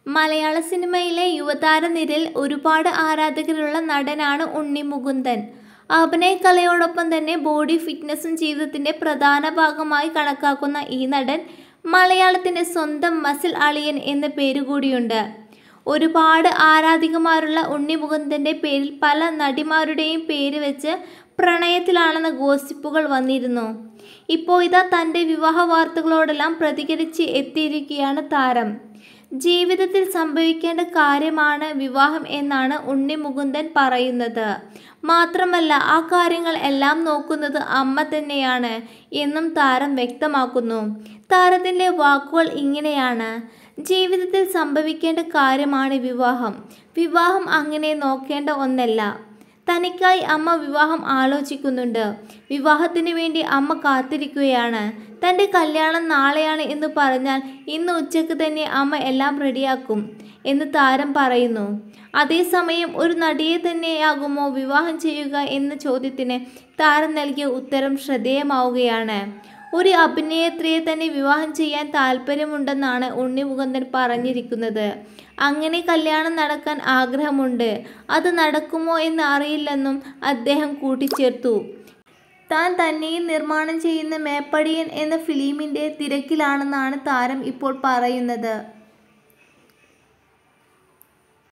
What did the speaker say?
മലയാള സിനിമയിലെ യുവതാര നിരയിൽ ഒരുപാട് ആരാധകരുള്ള നടനാണ് ഉണ്ണി മുകുന്ദൻ അഭിനയകലയോടൊപ്പം തന്നെ ബോഡി ഫിറ്റ്നസും ജീവിതത്തിന്റെ പ്രധാന ഭാഗമായി കണക്കാക്കുന്ന ഈ നടൻ മലയാളത്തിന്റെ സ്വന്തം മസിൽ അളിയൻ എന്ന പേരുകൂടിയുണ്ട് ഒരുപാട് ആരാധികമാരുള്ള ഉണ്ണി മുകുന്ദന്റെ പേരിൽ പല നടിമാരുടെയും പേര് വെച്ച് പ്രണയത്തിലാണെന്ന ഗോസിപ്പുകൾ വന്നിരുന്നു ഇപ്പോൾ ഇതാ തൻ്റെ വിവാഹ വാർത്തകളോടെല്ലാം പ്രതികരിച്ച് എത്തിയിരിക്കുകയാണ് താരം ജീവിതത്തിൽ സംഭവിക്കേണ്ട കാര്യമാണ് വിവാഹം എന്നാണ് ഉണ്ണി മുകുന്ദൻ പറയുന്നത് മാത്രമല്ല ആ കാര്യങ്ങൾ എല്ലാം നോക്കുന്നത് അമ്മ തന്നെയാണ് എന്നും താരം വ്യക്തമാക്കുന്നു താരത്തിൻ്റെ വാക്കുകൾ ഇങ്ങനെയാണ് ജീവിതത്തിൽ സംഭവിക്കേണ്ട കാര്യമാണ് വിവാഹം വിവാഹം അങ്ങനെ നോക്കേണ്ട ഒന്നല്ല തനിക്കായി അമ്മ വിവാഹം ആലോചിക്കുന്നുണ്ട് വിവാഹത്തിന് വേണ്ടി അമ്മ കാത്തിരിക്കുകയാണ് തൻ്റെ കല്യാണം നാളെയാണ് എന്ന് പറഞ്ഞാൽ ഇന്ന് ഉച്ചയ്ക്ക് തന്നെ അമ്മ എല്ലാം റെഡിയാക്കും എന്ന് താരം പറയുന്നു അതേസമയം ഒരു നടിയെ തന്നെയാകുമോ വിവാഹം ചെയ്യുക എന്ന ചോദ്യത്തിന് താരം നൽകിയ ഉത്തരം ശ്രദ്ധേയമാവുകയാണ് ഒരു അഭിനേത്രിയെ തന്നെ വിവാഹം ചെയ്യാൻ താല്പര്യമുണ്ടെന്നാണ് ഉണ്ണി മുകുന്ദൻ പറഞ്ഞിരിക്കുന്നത് അങ്ങനെ കല്യാണം നടക്കാൻ ആഗ്രഹമുണ്ട് അത് നടക്കുമോ എന്ന് അറിയില്ലെന്നും അദ്ദേഹം കൂട്ടിച്ചേർത്തു താൻ തന്നെയും നിർമ്മാണം ചെയ്യുന്ന മേപ്പടിയൻ എന്ന ഫിലിമിൻ്റെ തിരക്കിലാണെന്നാണ് താരം ഇപ്പോൾ പറയുന്നത്